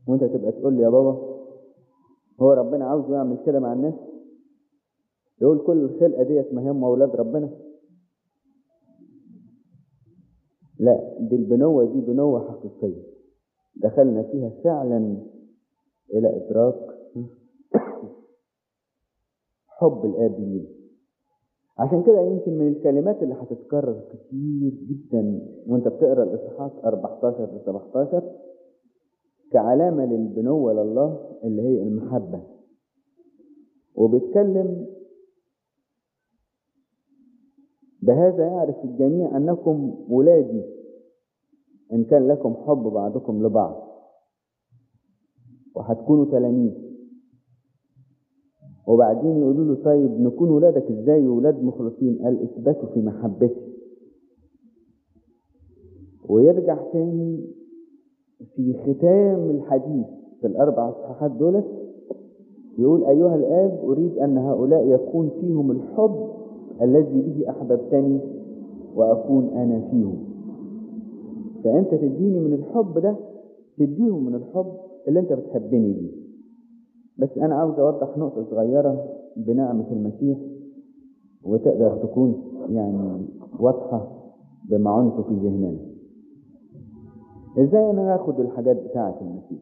وانت تبقى تقول لي يا بابا هو ربنا عاوزه يعمل كده مع الناس يقول كل الخلقة ديت ما هم أولاد ربنا لا دي البنوة دي بنوة حقيقية دخلنا فيها فعلا إلى إدراك حب الآب لينا عشان كده يمكن من الكلمات اللي هتتكرر كتير جدا وانت بتقرا الاصحاحات 14 ل 17 كعلامه للبنوه لله اللي هي المحبه وبيتكلم بهذا يعرف الجميع انكم ولادي ان كان لكم حب بعضكم لبعض وهتكونوا تلاميذ وبعدين يقولوا له طيب نكون ولادك ازاي ولاد مخلصين قال اثبتوا في محبتي ويرجع تاني في ختام الحديث في الاربع اصحاحات دولت يقول ايها الاب اريد ان هؤلاء يكون فيهم الحب الذي به احببتني واكون انا فيهم فانت تديني من الحب ده تديهم من الحب اللي انت بتحبني بيه بس أنا عاوز أوضح نقطة صغيرة بنعمة المسيح وتقدر تكون يعني واضحة بمعنته في ذهننا إزاي أنا آخد الحاجات بتاعة المسيح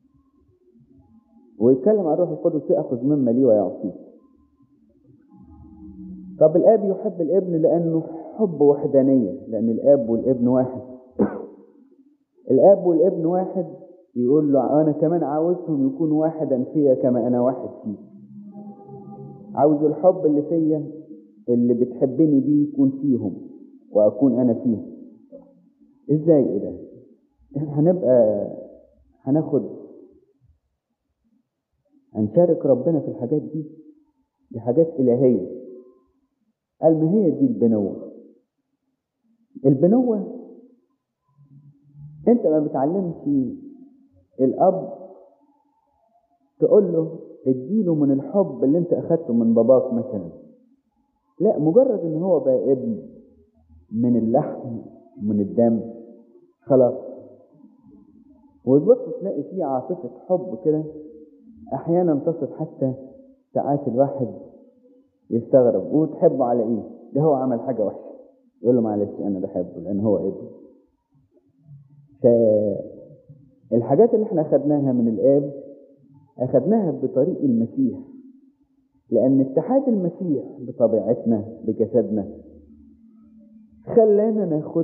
ويتكلم عن الروح القدس يأخذ مما لي ويعطيه طب الآب يحب الابن لأنه حب وحدانية لأن الآب والابن واحد الآب والابن واحد يقول له أنا كمان عاوزهم يكونوا واحدا فيا كما أنا واحد فيك عاوز الحب اللي فيا اللي بتحبني بيه يكون فيهم وأكون أنا فيهم إزاي إيه ده؟ هنبقى هناخد هنشارك ربنا في الحاجات دي دي حاجات إلهية قال ما هي دي البنوة البنوة انت ما بتعلمش الاب تقول له اديله من الحب اللي انت اخدته من باباك مثلا لا مجرد ان هو بقى ابن من اللحم ومن الدم خلاص وتبص تلاقي فيه عاطفة حب كده احيانا تصل حتى ساعات الواحد يستغرب وتحبه على ايه ده هو عمل حاجة وحشة يقول له معلش انا بحبه لان هو ابن فالحاجات اللي احنا اخدناها من الاب اخدناها بطريق المسيح لان اتحاد المسيح بطبيعتنا بجسدنا خلانا ناخد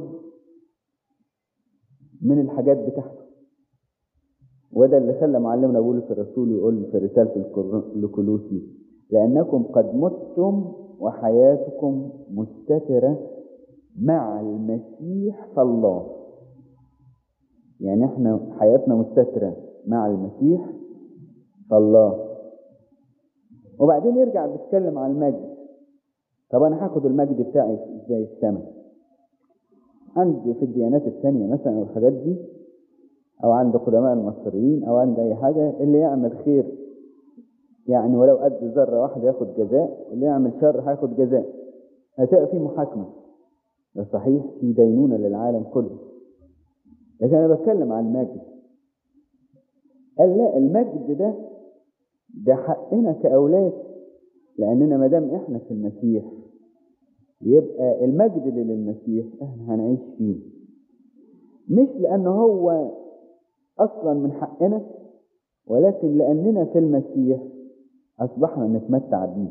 من الحاجات بتاعته وده اللي خلى معلمنا بولس الرسول يقول في رسالة لكولوسي لأنكم قد متم وحياتكم مستترة مع المسيح فالله يعني احنا حياتنا مستترة مع المسيح فالله وبعدين يرجع بيتكلم عن المجد طب انا هاخد المجد بتاعي ازاي السماء عند في الديانات التانية مثلا او الحاجات دي او عند قدماء المصريين او عند اي حاجة اللي يعمل خير يعني ولو قد ذرة واحدة ياخد جزاء اللي يعمل شر هياخد جزاء هتبقى في محاكمة ده صحيح في دينونة للعالم كله لكن انا بتكلم عن المجد قال لا المجد ده ده حقنا كأولاد لأننا ما دام احنا في المسيح يبقى المجد اللي للمسيح احنا هنعيش فيه مش لأنه هو أصلا من حقنا ولكن لأننا في المسيح أصبحنا نتمتع بيه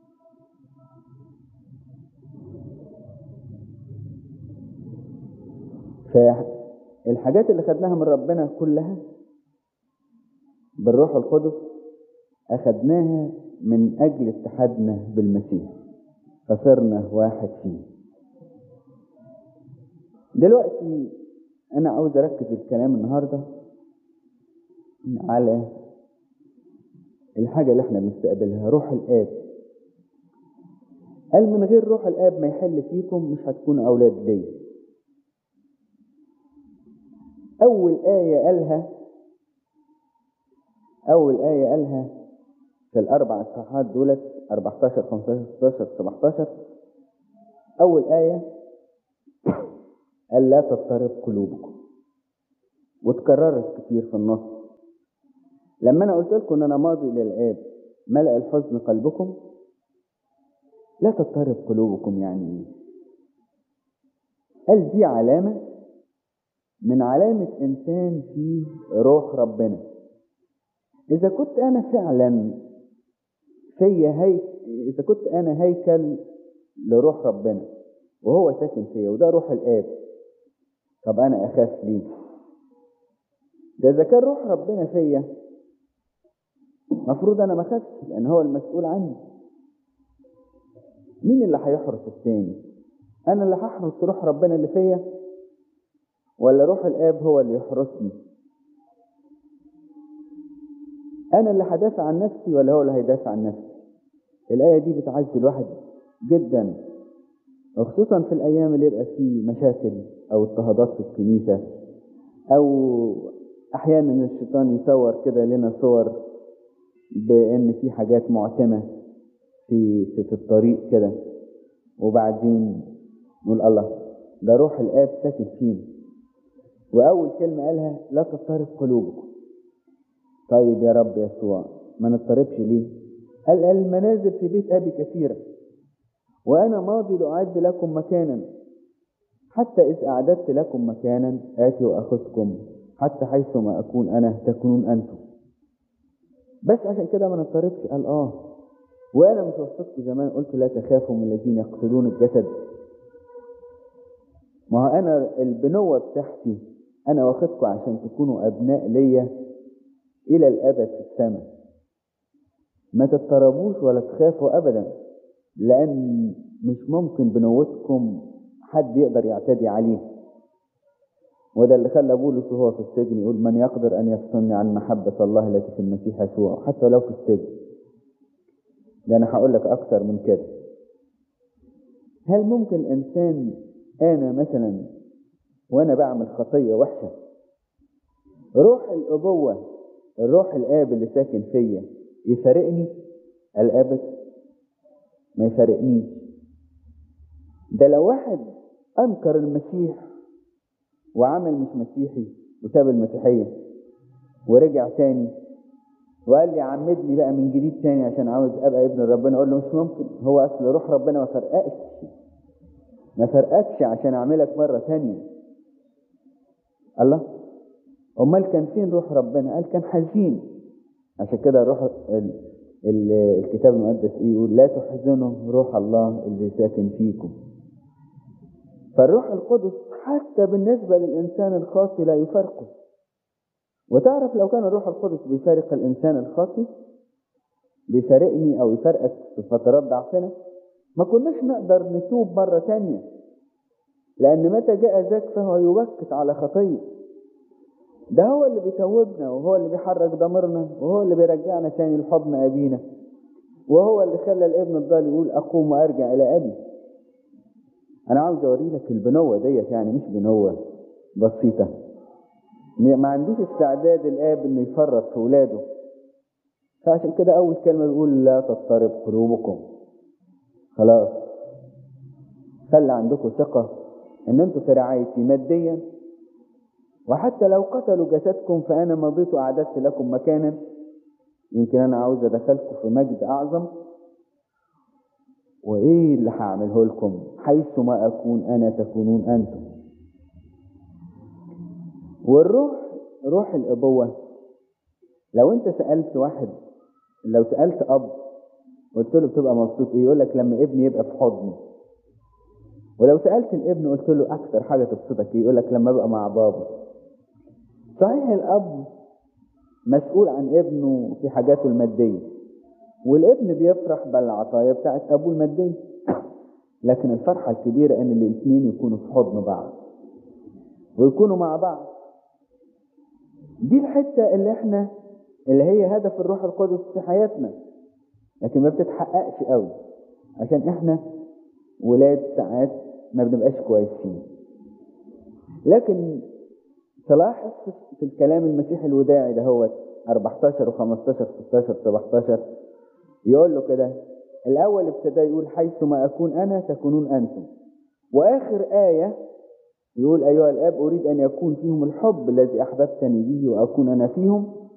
فالحاجات اللي خدناها من ربنا كلها بالروح القدس أخدناها من أجل اتحادنا بالمسيح فصرنا واحد فيه دلوقتي أنا عاوز أركز الكلام النهاردة على الحاجة اللي احنا بنستقبلها روح الآب قال من غير روح الآب ما يحل فيكم مش هتكونوا أولاد ليا أول آية قالها أول آية قالها في الأربع إصحاحات دولت 14 15 16 17 أول آية قال لا تضطرب قلوبكم وتكررت كتير في النص لما انا قلت لكم ان انا ماضي الى الاب ملأ الحزن قلبكم لا تضطرب قلوبكم يعني ايه قال دي علامة من علامة إنسان فيه روح ربنا إذا كنت أنا فعلا فيا هيك إذا كنت أنا هيكل لروح ربنا وهو ساكن فيا وده روح الآب طب أنا أخاف ليه؟ ده إذا كان روح ربنا فيا المفروض أنا ما أخافش لأن هو المسؤول عني مين اللي هيحرس التاني؟ أنا اللي هحرس روح ربنا اللي فيا ولا روح الآب هو اللي يحرسني؟ أنا اللي هدافع عن نفسي ولا هو اللي هيدافع عن نفسي؟ الآية دي بتعزي الواحد جدا وخصوصا في الأيام اللي يبقى فيه مشاكل أو اضطهادات في الكنيسة أو أحيانا الشيطان يصور كده لنا صور بأن في حاجات معتمة في في, في الطريق كده وبعدين نقول الله ده روح الآب ساكن فينا وأول كلمة قالها لا تضطرب قلوبكم طيب يا رب يسوع ما نضطربش ليه قال المنازل في بيت أبي كثيرة وأنا ماضي لأعد لكم مكانا حتى إذ أعددت لكم مكانا آتي وأخذكم حتى حيث ما أكون أنا تكونون أنتم بس عشان كده ما نضطربش قال آه وأنا مش وصفتكم زمان قلت لا تخافوا من الذين يقتلون الجسد ما هو أنا البنوة بتاعتي أنا واخدكم عشان تكونوا أبناء ليا إلى الأبد في السماء ما تضطربوش ولا تخافوا أبدا لأن مش ممكن بنوتكم حد يقدر يعتدي عليه وده اللي خلى بولس وهو في السجن يقول من يقدر أن يفصلني عن محبة الله التي في المسيح يسوع حتى لو في السجن ده أنا هقول لك أكتر من كده هل ممكن إنسان أنا مثلا وأنا بعمل خطية وحشة روح الأبوة الروح الآب اللي ساكن فيا يفارقني الأبد ما يفارقنيش ده لو واحد أنكر المسيح وعمل مش مسيحي وساب المسيحية ورجع تاني وقال لي عمدني بقى من جديد تاني عشان عاوز ابقى ابن ربنا اقول له مش ممكن هو اصل روح ربنا ما فرقكش ما فرقكش عشان اعملك مرة تانية الله امال كان فين روح ربنا قال كان حزين عشان كده روح ال... ال... الكتاب المقدس ايه يقول لا تحزنوا روح الله اللي ساكن فيكم فالروح القدس حتى بالنسبة للإنسان الخاطي لا يفارقه وتعرف لو كان الروح القدس بيفارق الإنسان الخاطي بيفارقني أو يفارقك في فترات ضعفنا ما كناش نقدر نتوب مرة تانية لأن متى جاء ذاك فهو يبكت على خطية ده هو اللي بيتوبنا وهو اللي بيحرك ضميرنا وهو اللي بيرجعنا تاني لحضن أبينا وهو اللي خلى الابن الضال يقول أقوم وأرجع إلى أبي أنا عاوز أوري لك البنوة ديت يعني مش بنوة بسيطة ما عندوش استعداد الآب إنه يفرط في ولاده فعشان كده أول كلمة بيقول لا تضطرب قلوبكم خلاص خلي عندكم ثقة إن أنتوا في رعايتي ماديا وحتى لو قتلوا جسدكم فأنا مضيت وأعددت لكم مكانا يمكن أنا عاوز أدخلكم في مجد أعظم وإيه اللي هعمله لكم حيث ما أكون أنا تكونون أنتم والروح روح الأبوة لو أنت سألت واحد لو سألت أب قلت له بتبقى مبسوط إيه يقول لك لما ابني يبقى في حضني ولو سألت الابن قلت له أكثر حاجة تبسطك إيه يقول لك لما أبقى مع بابا صحيح الأب مسؤول عن ابنه في حاجاته المادية والابن بيفرح بالعطايا بتاعت أبوه المادية لكن الفرحة الكبيرة إن الاثنين يكونوا في حضن بعض ويكونوا مع بعض دي الحتة اللي احنا اللي هي هدف الروح القدس في حياتنا لكن ما بتتحققش قوي عشان احنا ولاد ساعات ما بنبقاش كويسين لكن تلاحظ في الكلام المسيحي الوداعي ده هو 14 و15 16 17 يقول له كده الاول ابتدى يقول حيث ما اكون انا تكونون انتم واخر ايه يقول ايها الاب اريد ان يكون فيهم الحب الذي احببتني به واكون انا فيهم